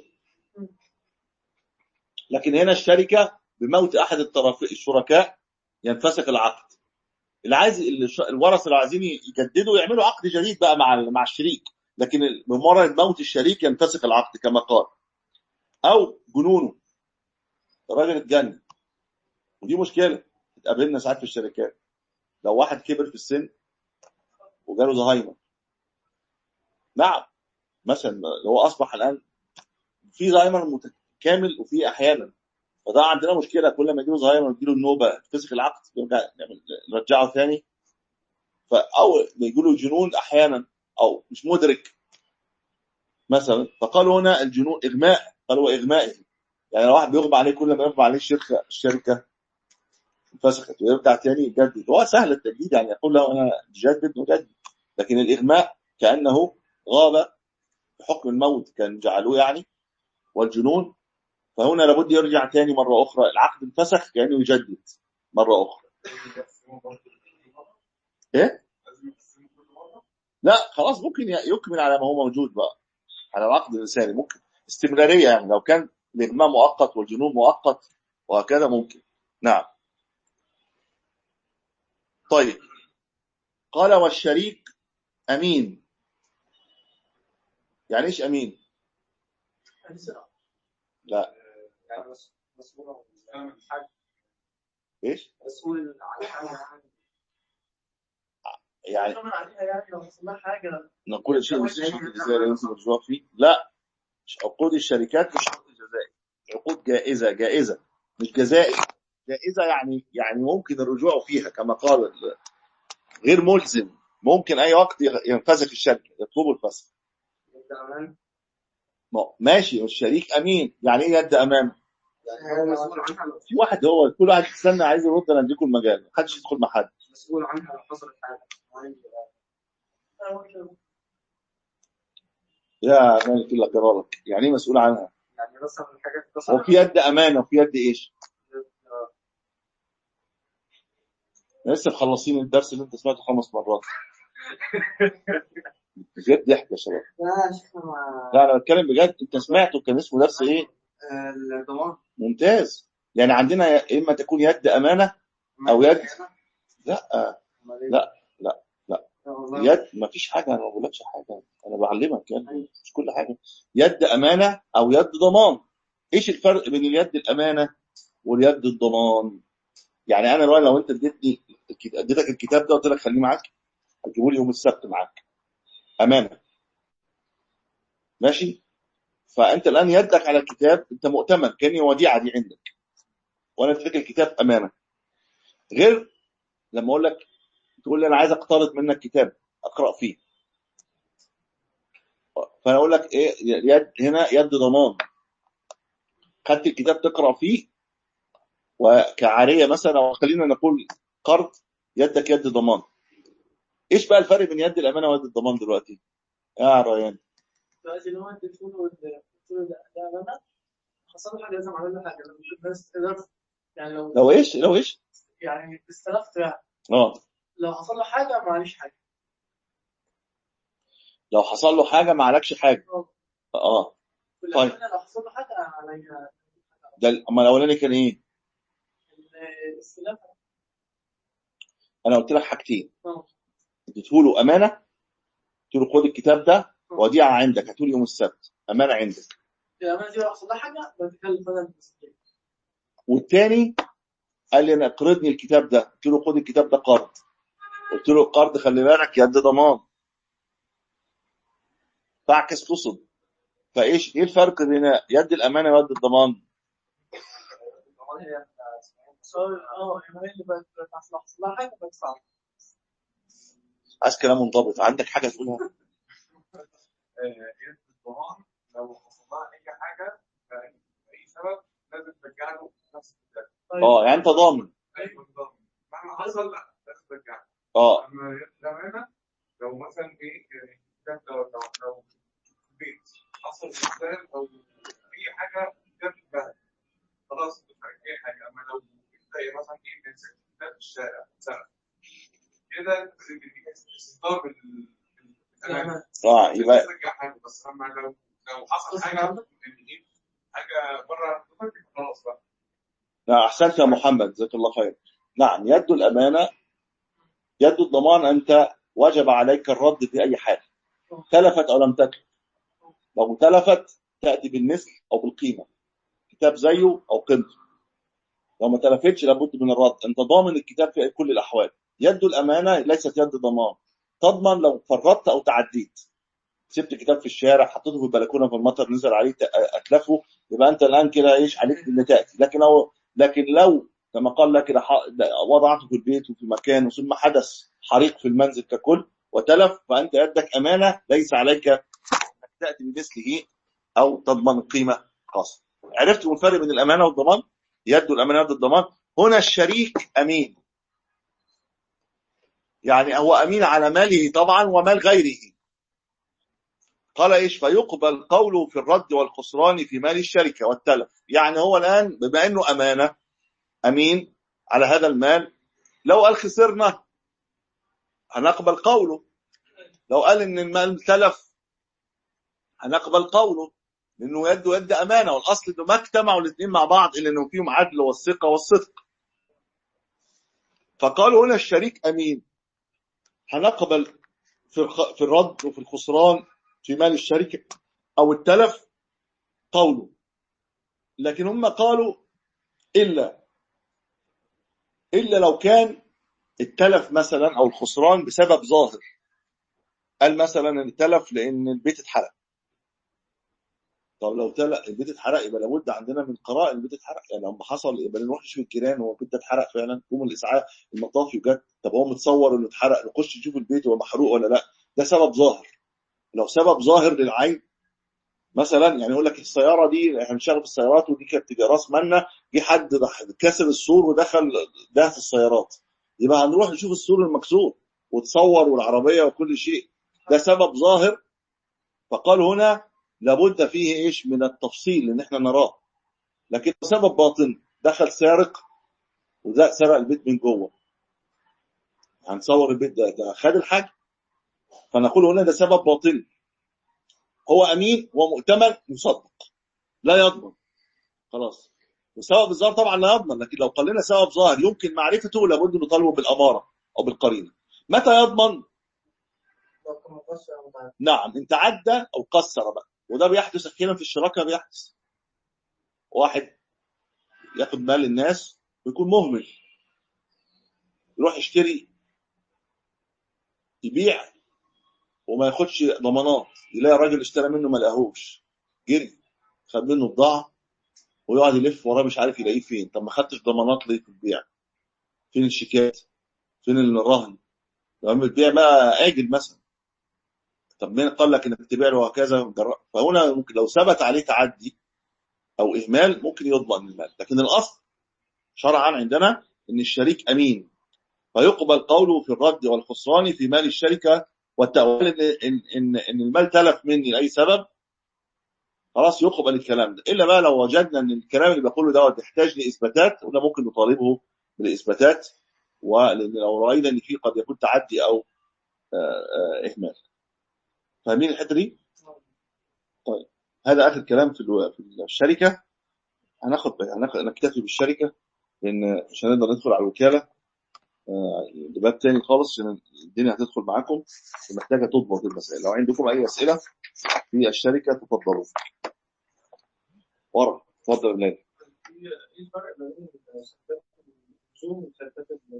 لكن هنا الشركه بموت احد الطرفين الشركاء ينفسخ العقد اللي عايز اللي الش- الورثه اللي عايزين يجددوا يعملوا عقد جديد بقى مع ال- مع الشريك لكن بمجرد موت الشريك ينفسخ العقد كما قال او جنونه الراجل اتجنن ودي مشكله بتقابلنا ساعات في الشركات لو واحد كبر في السن وجاله زهايمر نعم مثلا لو هو اصبح الان في زهايمر متكامل وفي احيانا فده عندنا مشكله كل ما يجيله زهايمر يجيله النوبه تفسخ العقد يرجع نعمل- نرجعه ثاني ف- او بيجيله جنون احيانا او مش مدرك مثلا فقالوا هنا الجنون اغماء قالوا اغمائه يعني لو واحد بيغمى عليه كل ما يغمى عليه الشركه الشركه فسخت ويرجع تاني يجدد هو سهل التجديد يعني يقول له انا جدد نجدد لكن الاغماء كانه غاب بحكم الموت كان جعلوه يعني والجنون فهنا لابد يرجع تاني مره اخرى العقد انفسخ كانه يجدد مره اخرى ايه لا خلاص ممكن يكمل على ما هو موجود بقى على العقد الانساني ممكن استمراريه يعني لو كان الاغماء مؤقت والجنون مؤقت وهكذا ممكن نعم طيب قال والشريك امين يعني ايش امين لا يعني مس- مسؤول عن حاجة ايش مسؤول عن حاجه يعني طبعا عليها يعني لو حصل لها حاجه نقول شيء مش شرط الجزائي لا ينصب الرجوع فيه لا مش عقود الشركات مش شرط الجزائي عقود جائزة جائزة مش جزائي جائزة يعني يعني ممكن الرجوع فيها كما قال ال- غير ملزم ممكن أي وقت ينفسخ الشركة يطلبوا الفسخ يبدا امان ما- ماشي الشريك أمين يعني إيه يد أمام يعني هو مسؤول عنها لو في واحد هو كل واحد يستنى عايز يرد أنا أديكم المجال محدش يدخل مع حد مسؤول عنها لو حصلت حاجه يا مالك الله جرالك يعني إيه مسؤول عنها يعني مثلا حاجه هو في يد أمانة وفي يد إيش لسه مخلصين الدرس اللي انت سمعته خمس مرات بجد ضحك يا شباب لا يا شيخ ما لا انا بتكلم بجد انت سمعته كان اسمه درس ايه الضمان ممتاز يعني عندنا يا اما تكون يد امانه أو يد. لا لا، لا. يد ما فيش حاجه انا ما بقولكش حاجه انا بعلمك يعني مش كل حاجه يد امانه او يد ضمان ايش الفرق بين اليد الامانه واليد الضمان يعني انا لو انت اديتني الكت- اديتك الكتاب ده قلت لك خليه معاك هتجيبه لي يوم السبت معاك امانه ماشي فانت الان يدك على الكتاب انت مؤتمن كاني وديعه دي عندك وانا اديتك الكتاب امانه غير لما اقول لك تقول لي انا عايز اقترض منك كتاب اقرا فيه فانا اقول لك ايه يد هنا يد ضمان خدت الكتاب تقرا فيه وكعاريه مثلا او خلينا نقول قرض يدك يد ضمان ايش بقى الفرق بين يد الامانه ويد الضمان دلوقتي يا ريان دلوقتي لو انت تقول له ده تقول له ده ده انا حصل له حاجه لازم اعمل له حاجه لو الناس تقدر يعني لو لو ايش لو ايش يعني استلفت يعني اه لو حصل له حاجه معليش حاجه لو حصل له حاجه ما عليكش حاجه اه طيب. والأمانة لو حصل له حاجه عليا ده اما الاولاني كان ايه الاستلاف انا قلت لك حاجتين اه اديته له امانه قلت له خد الكتاب ده وديعه عندك هاتولي يوم السبت امانه عندك الامانه دي لو حصل لها حاجه بتكلم انا المسؤوليه والتاني قال لي انا اقرضني الكتاب ده قلت له خد الكتاب ده قرض قلت له القرض خلي بالك يد ضمان فاعكس تصب فايش ايه الفرق بين يد الامانه ويد الضمان اه الامانه اللي بت- بت- لو حصل لها حاجه بدفع عايز كلام منضبط عندك حاجه تقولها يد الضمان لو حصل لها اي حاجه باي سبب لازم ترجع له نفس الكتاب اه يعني انت ضامن ايوه بالظبط مهما حصل لا لازم ترجع له اه اما يد الامانه لو مثلا ايه يعني الكتاب لو لو لو في البيت حصل مثال او اي حاجه جت بقى خلاص مش فارق اي حاجه اما لو انت مثلا ايه مسكت كتاب في الشارع سنه كده اصدار بالامانه اه يبقى ترجع حاجه بس اما لو لو حصل حاجه يعني ايه حاجه بره حدودك خلاص بقى نعم احسنت يا محمد جزاك الله خير نعم يد الامانه يد الضمان انت وجب عليك الرد في اي حال تلفت او لم تتلف لو تلفت تاتي بالمثل او بالقيمه كتاب زيه او قيمته لو ما تلفتش لابد من الرد انت ضامن الكتاب في كل الاحوال يد الامانه ليست يد ضمان تضمن لو فرطت او تعديت سبت كتاب في الشارع حطيته في البلكونه في المطر نزل عليه ت- اتلفه يبقى انت الان كده ايش عليك اللي تاتي لكن لو لكن لو كما قال لك كده ح- وضعته في البيت وفي مكان ثم حدث حريق في المنزل ككل وتلف فانت يدك امانه ليس عليك انك تاتي بمثله او تضمن قيمه خاصه عرفت الفرق بين الامانه والضمان يد الامانه يد الضمان هنا الشريك امين يعني هو امين على ماله طبعا ومال غيره قال ايش فيقبل قوله في الرد والخسران في مال الشركه والتلف يعني هو الان بما انه امانه امين على هذا المال لو قال خسرنا هنقبل قوله لو قال ان المال تلف هنقبل قوله لانه يد يد امانه والاصل انه ما اجتمعوا الاثنين مع بعض الا انه فيهم عدل والثقه والصدق فقالوا هنا الشريك امين هنقبل في الخ- في الرد وفي الخسران في مال الشركه او التلف قوله لكن هم قالوا الا الا لو كان التلف مثلا او الخسران بسبب ظاهر قال مثلا ان التلف لان البيت اتحرق طب لو تلق البيت اتحرق يبقى لابد عندنا من قراء البيت اتحرق يعني لما حصل يبقى نروح نشوف الجيران هو البيت ده اتحرق فعلا قوم الاسعاف المطافي وجت طب هو متصور انه اتحرق نخش نشوف البيت هو محروق ولا لا ده سبب ظاهر لو سبب ظاهر للعين مثلا يعني يقول لك السياره دي احنا بنشتغل في السيارات ودي كانت راس مالنا جه حد دخ- كسر السور ودخل ده في السيارات يبقى هنروح نشوف السور المكسور وتصور والعربيه وكل شيء ده سبب ظاهر فقال هنا لابد فيه ايش من التفصيل ان احنا نراه لكن سبب باطن دخل سارق وده سرق البيت من جوه هنصور البيت ده ده خد الحاج فنقول هنا ده سبب باطني هو امين ومؤتمن يصدق لا يضمن خلاص وسبب الظاهر طبعا لا يضمن لكن لو قال لنا سبب ظاهر يمكن معرفته لابد نطالبه بالاماره او بالقرينه متى يضمن لو كان مقصر أو متعدد. نعم ان تعدى او قصر بقى وده بيحدث احيانا في الشراكه بيحدث واحد ياخد مال الناس ويكون مهمل يروح يشتري يبيع وما ياخدش ضمانات يلاقي الراجل اشترى منه ما لقاهوش جري خد منه بضاعه ويقعد يلف وراه مش عارف يلاقيه فين طب ما خدتش ضمانات ليه في البيع فين الشيكات فين الرهن لما البيع بقى اجل مثلا طب مين قال لك انك تبيع له وهكذا جر- فهنا ممكن لو ثبت عليه تعدي او اهمال ممكن يضمن المال لكن الاصل شرعا عندنا ان الشريك امين فيقبل قوله في الرد والخسران في مال الشركه والتأويل ان ان ان, إن المال تلف مني لاي سبب خلاص يقبل الكلام ده الا بقى لو وجدنا ان الكلام اللي بقوله دوت يحتاج لاثباتات وده ممكن نطالبه بالاثباتات ولان لو راينا ان في قد يكون تعدي او آه، آه، اهمال فاهمين الحته دي؟ طيب هذا اخر كلام في الو- في الشركه هناخد هناخد نكتفي بالشركه لان مش هنقدر ندخل على الوكاله آه، ده باب تاني خالص عشان الدنيا هتدخل معاكم ومحتاجه تضبط المسائل لو عندكم اي اسئله في الشركه تفضلوا ورا اتفضل يا بلال ايه الفرق ما بين شركات الزوم وشركات ال-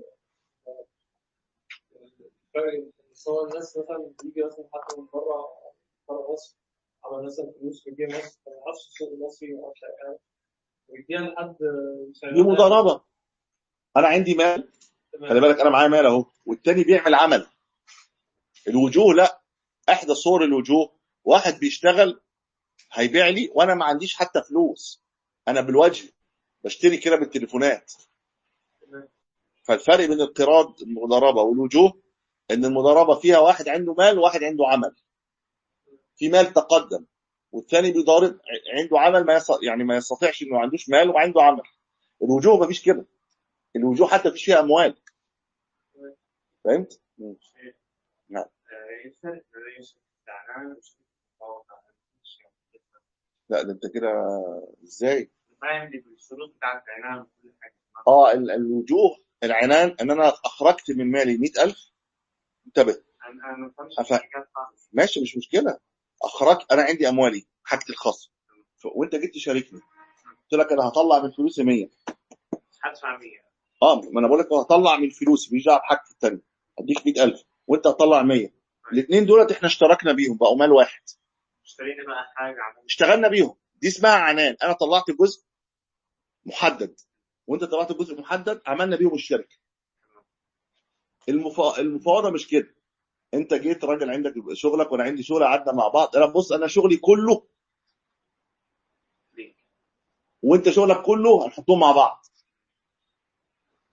الفرق إن هو الناس مثلا بيجي مثلا حد من بره بره مصر عمل مثلا فلوس في جيب مصر ما يعرفش السوق المصري ما يعرفش اي حاجه ويديها لحد دي مضاربه انا عندي مال خلي بالك انا معايا مال اهو والتاني بيعمل عمل الوجوه لا احدى صور الوجوه واحد بيشتغل هيبيع لي وانا ما عنديش حتى فلوس انا بالوجه بشتري كده بالتليفونات فالفرق بين القراض المضاربه والوجوه ان المضاربه فيها واحد عنده مال وواحد عنده عمل في مال تقدم والثاني بيضارب عنده عمل ما يستطيع يعني ما يستطيعش انه ما عندوش مال وعنده عمل الوجوه ما فيش كده الوجوه حتى فيش فيها اموال فهمت؟ نعم. ايه الفرق بين شركة الاعلان وشركة المطاوعة؟ لا ده انت كده ازاي؟ فاهم دي بالشروط بتاعت الاعلان وكل حاجة اه ال- الوجوه العنان ان انا اخرجت من مالي 100000 انتبه انا انا ما بفهمش أفا- الشركات خالص ماشي مش مشكله اخرجت انا عندي اموالي حاجتي الخاصه ف- وانت جيت تشاركني قلت لك انا هطلع من فلوسي 100 مش هدفع 100 اه ما انا بقول لك هطلع من فلوسي مش دعوه بحاجتي الثانيه هديك 100000 وانت هتطلع 100 الاثنين دولت احنا اشتركنا بيهم بقوا مال واحد اشترينا بقى حاجة عملنا اشتغلنا بيهم دي اسمها عنان انا طلعت جزء محدد وانت طلعت جزء محدد عملنا بيهم الشركه المفا... المفاوضه مش كده انت جيت راجل عندك شغلك وانا عندي شغل قعدنا مع بعض انا بص انا شغلي كله ليه؟ وانت شغلك كله هنحطهم مع بعض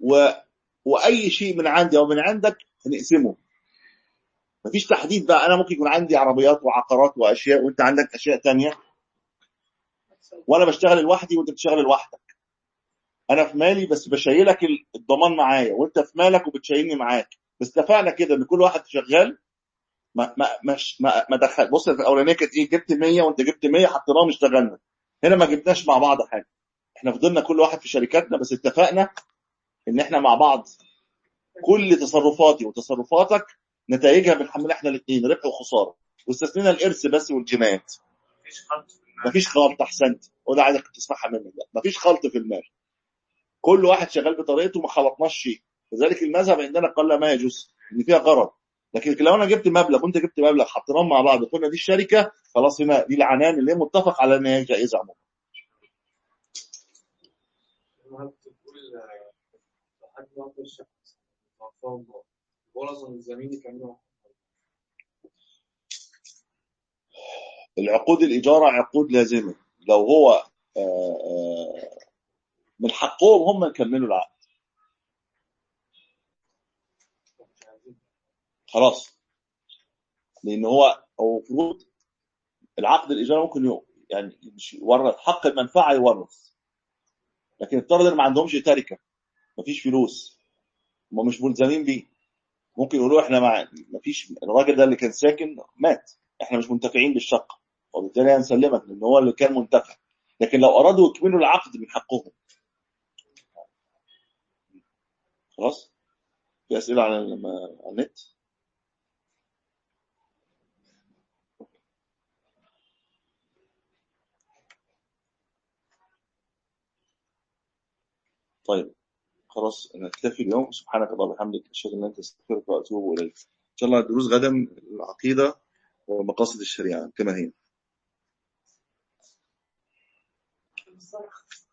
و... واي شيء من عندي او من عندك هنقسمه مفيش تحديد بقى انا ممكن يكون عندي عربيات وعقارات واشياء وانت عندك اشياء تانية وانا بشتغل لوحدي وانت بتشتغل لوحدك انا في مالي بس بشيلك الضمان معايا وانت في مالك وبتشيلني معاك بس اتفقنا كده ان كل واحد شغال ما ما مش ما, ما دخل بص الاولانيه كانت ايه جبت 100 وانت جبت 100 حطيناهم اشتغلنا هنا ما جبناش مع بعض حاجه احنا فضلنا كل واحد في شركاتنا بس اتفقنا ان احنا مع بعض كل تصرفاتي وتصرفاتك نتائجها بنحملها احنا الاثنين ربح وخساره واستثنينا الارث بس والجنايات مفيش خلط في المال مفيش خلط احسنت وده عايزك تسمعها مني لا مفيش خلط في المال كل واحد شغال بطريقته ما خلطناش شيء لذلك المذهب عندنا قال ما يجوز ان فيها غرض لكن لو انا جبت مبلغ وانت جبت مبلغ حطيناهم مع بعض وقلنا دي الشركه خلاص هنا دي العنان اللي هي متفق على ان هي جائزه عموما المهم بتقول آه، لحد ما الشخص توفاه الله ورثة الزميل يكملوا العقود الايجار عقود لازمه لو هو آه، آه، من حقهم هم يكملوا العقد مش عايزين خلاص لان هو هو المفروض العقد الايجار ممكن يو يعني مش يورث حق المنفعه يورث لكن افترض ان ما عندهمش تركه مفيش فلوس هم مش ملزمين بيه ممكن يقولوا احنا مع مفيش الراجل ده اللي كان ساكن مات احنا مش منتفعين بالشقه وبالتالي هنسلمك لان هو اللي كان منتفع لكن لو ارادوا يكملوا العقد من حقهم خلاص في اسئله على الم- على النت طيب خلاص نكتفي اليوم سبحانك اللهم وبحمدك اشهد ان لا اله الا انت استغفرك واتوب اليك ان شاء الله الدروس غدا العقيده ومقاصد الشريعه كما هي الصرخ